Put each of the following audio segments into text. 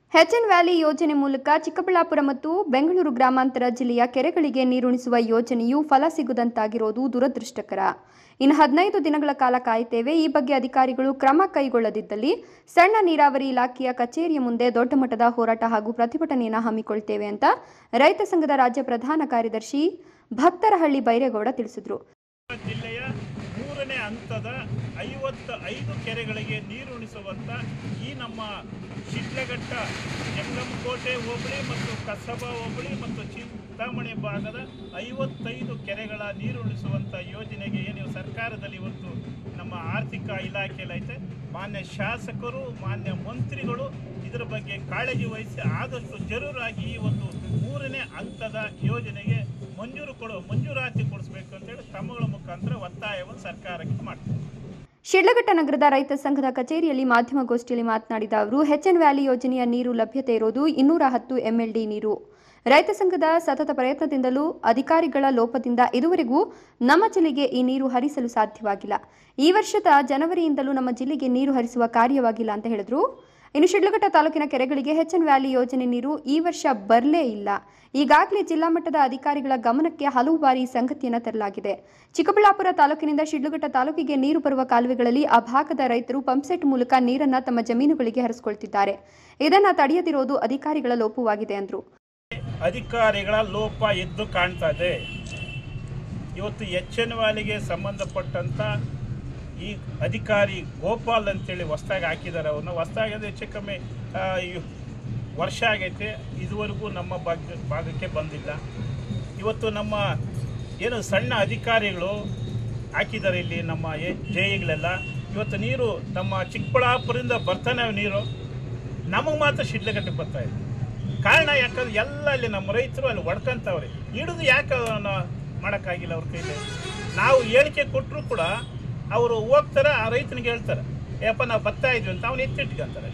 HN valley ಯೋಜನೆ ಮೂಲಕ ಚಿಕ್ಕಬಳ್ಳಾಪುರ ಮತ್ತು ಬೆಂಗಳೂರು ಗ್ರಾಮಾಂತರ ಜಿಲ್ಲೆಯ ಕೆರೆಗಳಿಗೆ ನೀರುಣಿಸುವ ಯೋಜನೆಯು ಫಲ ಸಿಗದಂತಾಗಿರೋದು ದುರದೃಷ್ಟಕರ ಇನ್ನು ಹದಿನೈದು ದಿನಗಳ ಕಾಲ ಕಾಯುತ್ತೇವೆ ಈ ಬಗ್ಗೆ ಅಧಿಕಾರಿಗಳು ಕ್ರಮ ಕೈಗೊಳ್ಳದಿದ್ದಲ್ಲಿ ಸಣ್ಣ ನೀರಾವರಿ ಇಲಾಖೆಯ ಕಚೇರಿಯ ಮುಂದೆ ದೊಡ್ಡ ಮಟ್ಟದ ಹೋರಾಟ ಹಾಗೂ ಪ್ರತಿಭಟನೆಯನ್ನು ಹಮ್ಮಿಕೊಳ್ತೇವೆ ಅಂತ ರೈತ ಸಂಘದ ರಾಜ್ಯ ಪ್ರಧಾನ ಕಾರ್ಯದರ್ಶಿ ಭಕ್ತರಹಳ್ಳಿ ಬೈರೇಗೌಡ ತಿಳಿಸಿದರು ಜಿಲ್ಲೆಯ ಮೂರನೇ ಹಂತದ ಐವತ್ತ ಐದು ಕೆರೆಗಳಿಗೆ ನೀರುಣಿಸುವಂಥ ಈ ನಮ್ಮ ಶಿಡ್ಲಘಟ್ಟ ಜಂಗಮಕೋಟೆ ಹೋಬಳಿ ಮತ್ತು ಕಸಬಾ ಹೋಬಳಿ ಮತ್ತು ಚಿಂತಾಮಣಿ ಭಾಗದ ಐವತ್ತೈದು ಕೆರೆಗಳ ನೀರುಣಿಸುವಂಥ ಯೋಜನೆಗೆ ಏನು ಸರ್ಕಾರದಲ್ಲಿ ಇವತ್ತು ನಮ್ಮ ಆರ್ಥಿಕ ಇಲಾಖೆಯಲ್ಲಿ ಐತೆ ಮಾನ್ಯ ಶಾಸಕರು ಮಾನ್ಯ ಮಂತ್ರಿಗಳು ಇದರ ಬಗ್ಗೆ ಕಾಳಜಿ ವಹಿಸಿ ಆದಷ್ಟು ಜರೂರಾಗಿ ಈ ಒಂದು ಮೂರನೇ ಹಂತದ ಯೋಜನೆಗೆ ಮಂಜೂರು ಕೊಡು ಮಂಜೂರಾತಿ ಕೊಡಿಸ್ಬೇಕು ಅಂತೇಳಿ ಕ್ರಮಗಳ ಮುಖಾಂತರ ಒತ್ತಾಯವನ್ನು ಸರ್ಕಾರಕ್ಕೆ ಮಾಡ್ತಾರೆ ಶಿಡ್ಲಘಟ್ಟ ನಗರದ ರೈತ ಸಂಘದ ಕಚೇರಿಯಲ್ಲಿ ಮಾಧ್ಯಮಗೋಷ್ಠಿಯಲ್ಲಿ ಮಾತನಾಡಿದ ಅವರು ಎಚ್ಎನ್ ವ್ಯಾಲಿ ಯೋಜನೆಯ ನೀರು ಲಭ್ಯತೆ ಇರೋದು ಇನ್ನೂರ ಹತ್ತು ಎಂಎಲ್ಡಿ ನೀರು ರೈತ ಸಂಘದ ಸತತ ಪ್ರಯತ್ನದಿಂದಲೂ ಅಧಿಕಾರಿಗಳ ಲೋಪದಿಂದ ಇದುವರೆಗೂ ನಮ್ಮ ಜಿಲ್ಲೆಗೆ ಈ ನೀರು ಹರಿಸಲು ಸಾಧ್ಯವಾಗಿಲ್ಲ ಈ ವರ್ಷದ ಜನವರಿಯಿಂದಲೂ ನಮ್ಮ ಜಿಲ್ಲೆಗೆ ನೀರು ಹರಿಸುವ ಕಾರ್ಯವಾಗಿಲ್ಲ ಅಂತ ಹೇಳಿದ್ರು ಇನ್ನು ಶಿಡ್ಲಘಟ್ಟ ತಾಲೂಕಿನ ಕೆರೆಗಳಿಗೆ ಎಚ್ಎನ್ ವ್ಯಾಲಿ ಯೋಜನೆ ನೀರು ಈ ವರ್ಷ ಬರಲೇ ಇಲ್ಲ ಈಗಾಗಲೇ ಜಿಲ್ಲಾ ಮಟ್ಟದ ಅಧಿಕಾರಿಗಳ ಗಮನಕ್ಕೆ ಹಲವು ಬಾರಿ ಈ ಸಂಗತಿಯನ್ನು ತರಲಾಗಿದೆ ಚಿಕ್ಕಬಳ್ಳಾಪುರ ತಾಲೂಕಿನಿಂದ ಶಿಡ್ಲಘಟ್ಟ ತಾಲೂಕಿಗೆ ನೀರು ಬರುವ ಕಾಲುವೆಗಳಲ್ಲಿ ಆ ಭಾಗದ ರೈತರು ಪಂಪ್ಸೆಟ್ ಮೂಲಕ ನೀರನ್ನ ತಮ್ಮ ಜಮೀನುಗಳಿಗೆ ಹರಿಸಿಕೊಳ್ತಿದ್ದಾರೆ ಇದನ್ನ ತಡೆಯದಿರೋದು ಅಧಿಕಾರಿಗಳ ಲೋಪವಾಗಿದೆ ಅಂದ್ರು ಅಧಿಕಾರಿಗಳ ಲೋಪ ಎದ್ದು ಕಾಣ್ತಾ ಇದೆ ಇವತ್ತು ಎಚ್ ಎನ್ ವ್ಯಾಲಿಗೆ ಸಂಬಂಧಪಟ್ಟಂತ ಈ ಅಧಿಕಾರಿ ಗೋಪಾಲ್ ಅಂತೇಳಿ ಹೊಸ್ದಾಗಿ ಹಾಕಿದ್ದಾರೆ ಅವನ್ನ ಹೊಸ್ದಾಗಿ ಅದು ಹೆಚ್ಚು ಕಮ್ಮಿ ಆ, ಈ ವರ್ಷ ಆಗೈತೆ ಇದುವರೆಗೂ ನಮ್ಮ ಭಾಗ ಭಾಗಕ್ಕೆ ಬಂದಿಲ್ಲ ಇವತ್ತು ನಮ್ಮ ಏನು ಸಣ್ಣ ಅಧಿಕಾರಿಗಳು ಹಾಕಿದ್ದಾರೆ ಇಲ್ಲಿ ನಮ್ಮ ಜೈಗಳೆಲ್ಲ ಇವತ್ತು ನೀರು ನಮ್ಮ ಚಿಕ್ಕಬಳ್ಳಾಪುರದಿಂದ ಬರ್ತಾನೆ ನೀರು ನಮಗೆ ಮಾತ್ರ ಶಿಡ್ಲಘಟ್ಟಕ್ಕೆ ಬರ್ತಾ ಇದೆ ಕಾರಣ ಯಾಕಂದ್ರೆ ಎಲ್ಲ ಅಲ್ಲಿ ನಮ್ಮ ರೈತರು ಅಲ್ಲಿ ಹೊಡ್ಕೊಂತವ್ರೆ ಹಿಡಿದು ಯಾಕೆ ಅವನ್ನ ಮಾಡೋಕ್ಕಾಗಿಲ್ಲ ಅವ್ರ ಕೈಲಿ ನಾವು ಹೇಳಿಕೆ ಕೊಟ್ಟರು ಕೂಡ ಅವರು ಹೋಗ್ತಾರೆ ಆ ರೈತನಿಗೆ ಹೇಳ್ತಾರೆ ಯಪ್ಪ ನಾವು ಬರ್ತಾ ಇದ್ವಿ ಅಂತ ಅವ್ನು ಎತ್ತಿಟ್ಕೊಂತಾರೆ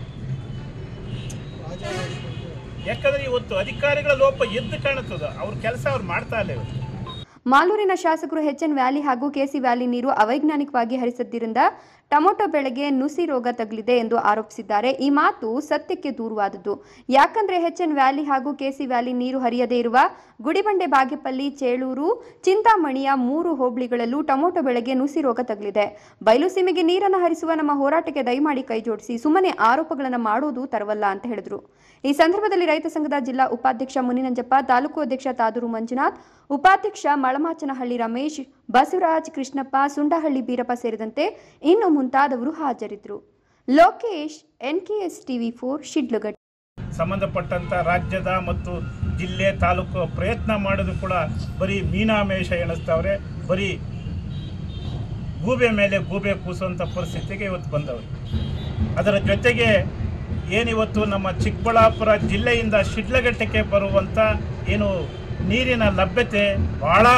ಯಾಕಂದ್ರೆ ಇವತ್ತು ಅಧಿಕಾರಿಗಳ ಲೋಪ ಎದ್ದು ಕಾಣುತ್ತದ ಅವ್ರ ಕೆಲಸ ಅವ್ರು ಮಾಡ್ತಾ ಇಲ್ಲ ಇವತ್ತು ಮಾಲೂರಿನ ಶಾಸಕರು ಎಚ್ಎನ್ ವ್ಯಾಲಿ ಹಾಗೂ ಕೆಸಿ ವ್ಯಾಲಿ ನೀರು ಅವೈಜ್ಞಾನಿಕವಾಗಿ ಹರಿಸದ್ದರಿಂದ ಟೊಮೊಟೊ ಬೆಳೆಗೆ ನುಸಿ ರೋಗ ತಗುಲಿದೆ ಎಂದು ಆರೋಪಿಸಿದ್ದಾರೆ ಈ ಮಾತು ಸತ್ಯಕ್ಕೆ ದೂರವಾದದ್ದು ಯಾಕಂದ್ರೆ ಎಚ್ಎನ್ ವ್ಯಾಲಿ ಹಾಗೂ ಕೆಸಿ ವ್ಯಾಲಿ ನೀರು ಹರಿಯದೇ ಇರುವ ಗುಡಿಬಂಡೆ ಬಾಗೇಪಲ್ಲಿ ಚೇಳೂರು ಚಿಂತಾಮಣಿಯ ಮೂರು ಹೋಬಳಿಗಳಲ್ಲೂ ಟೊಮೊಟೊ ಬೆಳೆಗೆ ನುಸಿ ರೋಗ ತಗುಲಿದೆ ಬಯಲು ಸೀಮೆಗೆ ನೀರನ್ನು ಹರಿಸುವ ನಮ್ಮ ಹೋರಾಟಕ್ಕೆ ದಯಮಾಡಿ ಕೈಜೋಡಿಸಿ ಸುಮ್ಮನೆ ಆರೋಪಗಳನ್ನು ಮಾಡೋದು ತರವಲ್ಲ ಅಂತ ಹೇಳಿದ್ರು ಈ ಸಂದರ್ಭದಲ್ಲಿ ರೈತ ಸಂಘದ ಜಿಲ್ಲಾ ಉಪಾಧ್ಯಕ್ಷ ಮುನಿನಂಜಪ್ಪ ತಾಲೂಕು ಅಧ್ಯಕ್ಷ ತಾದೂರು ಮಂಜುನಾಥ್ ಉಪಾಧ್ಯಕ್ಷ ಮಳಮಾಚನಹಳ್ಳಿ ರಮೇಶ್ ಬಸವರಾಜ್ ಕೃಷ್ಣಪ್ಪ ಸುಂಡಹಳ್ಳಿ ಬೀರಪ್ಪ ಸೇರಿದಂತೆ ಇನ್ನು ಮುಂತಾದವರು ಹಾಜರಿದ್ದರು Lokesh NKS TV four Shidlaghatta ಸಂಬಂಧಪಟ್ಟಂತ ರಾಜ್ಯದ ಮತ್ತು ಜಿಲ್ಲೆ ತಾಲೂಕು ಪ್ರಯತ್ನ ಮಾಡೋದು ಕೂಡ ಬರೀ ಮೀನಾಮೇಷ ಎಣಿಸ್ತವ್ರೆ ಬರೀ ಗೂಬೆ ಮೇಲೆ ಗೂಬೆ ಕೂಸುವಂಥ ಪರಿಸ್ಥಿತಿಗೆ ಇವತ್ತು ಬಂದವೆ ಅದರ ಜೊತೆಗೆ ಏನಿವತ್ತು ನಮ್ಮ ಚಿಕ್ಕಬಳ್ಳಾಪುರ ಜಿಲ್ಲೆಯಿಂದ ಶಿಡ್ಲಘಟ್ಟಕ್ಕೆ ಬರುವಂಥ ಏನು ನೀರಿನ ಲಭ್ಯತೆ ಭಾಳ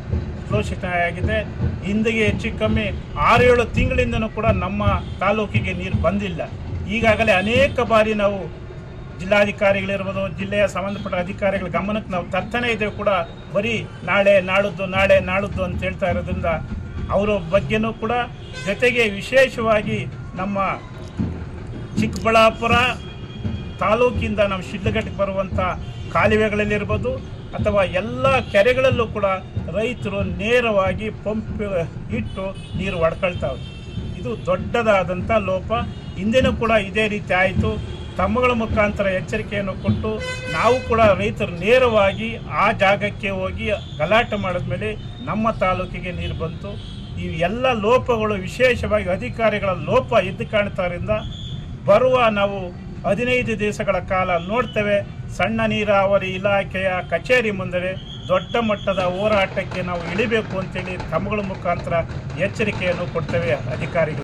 ಆಗಿದೆ ಹಿಂದಿಗೆ ಹೆಚ್ಚು ಕಮ್ಮಿ ಆರೇಳು ತಿಂಗಳಿಂದನೂ ಕೂಡ ನಮ್ಮ ತಾಲೂಕಿಗೆ ನೀರು ಬಂದಿಲ್ಲ ಈಗಾಗಲೇ ಅನೇಕ ಬಾರಿ ನಾವು ಜಿಲ್ಲಾಧಿಕಾರಿಗಳಿರ್ಬೋದು ಜಿಲ್ಲೆಯ ಸಂಬಂಧಪಟ್ಟ ಅಧಿಕಾರಿಗಳ ಗಮನಕ್ಕೆ ನಾವು ತರ್ತಾನೆ ಇದ್ದೇವೆ ಕೂಡ ಬರೀ ನಾಳೆ ನಾಳಿದ್ದು ನಾಳೆ ನಾಳಿದ್ದು ಅಂತ ಹೇಳ್ತಾ ಇರೋದ್ರಿಂದ ಅವರ ಬಗ್ಗೆನೂ ಕೂಡ ಜೊತೆಗೆ ವಿಶೇಷವಾಗಿ ನಮ್ಮ ಚಿಕ್ಕಬಳ್ಳಾಪುರ ತಾಲೂಕಿಂದ ನಮ್ಮ ಶಿಡ್ಲಘಟ್ಟಕ್ಕೆ ಬರುವಂಥ ಕಾಲುವೆಗಳಲ್ಲಿರ್ಬೋದು ಅಥವಾ ಎಲ್ಲ ಕೆರೆಗಳಲ್ಲೂ ಕೂಡ ರೈತರು ನೇರವಾಗಿ ಪಂಪ್ ಇಟ್ಟು ನೀರು ಹೊಡ್ಕೊಳ್ತಾವೆ ಇದು ದೊಡ್ಡದಾದಂಥ ಲೋಪ ಹಿಂದೆನೂ ಕೂಡ ಇದೇ ರೀತಿ ಆಯಿತು ತಮ್ಮಗಳ ಮುಖಾಂತರ ಎಚ್ಚರಿಕೆಯನ್ನು ಕೊಟ್ಟು ನಾವು ಕೂಡ ರೈತರು ನೇರವಾಗಿ ಆ ಜಾಗಕ್ಕೆ ಹೋಗಿ ಗಲಾಟೆ ಮಾಡಿದ್ಮೇಲೆ ನಮ್ಮ ತಾಲೂಕಿಗೆ ನೀರು ಬಂತು ಈ ಎಲ್ಲ ಲೋಪಗಳು ವಿಶೇಷವಾಗಿ ಅಧಿಕಾರಿಗಳ ಲೋಪ ಎದ್ದು ಕಾಣ್ತಾರಿಂದ ಬರುವ ನಾವು ಹದಿನೈದು ದಿವಸಗಳ ಕಾಲ ನೋಡ್ತೇವೆ ಸಣ್ಣ ನೀರಾವರಿ ಇಲಾಖೆಯ ಕಚೇರಿ ಮುಂದೆ ದೊಡ್ಡ ಮಟ್ಟದ ಹೋರಾಟಕ್ಕೆ ನಾವು ಇಳಿಬೇಕು ಅಂತೇಳಿ ತಮ್ಮಗಳ ಮುಖಾಂತರ ಎಚ್ಚರಿಕೆಯನ್ನು ಕೊಡ್ತೇವೆ ಅಧಿಕಾರಿಗಳು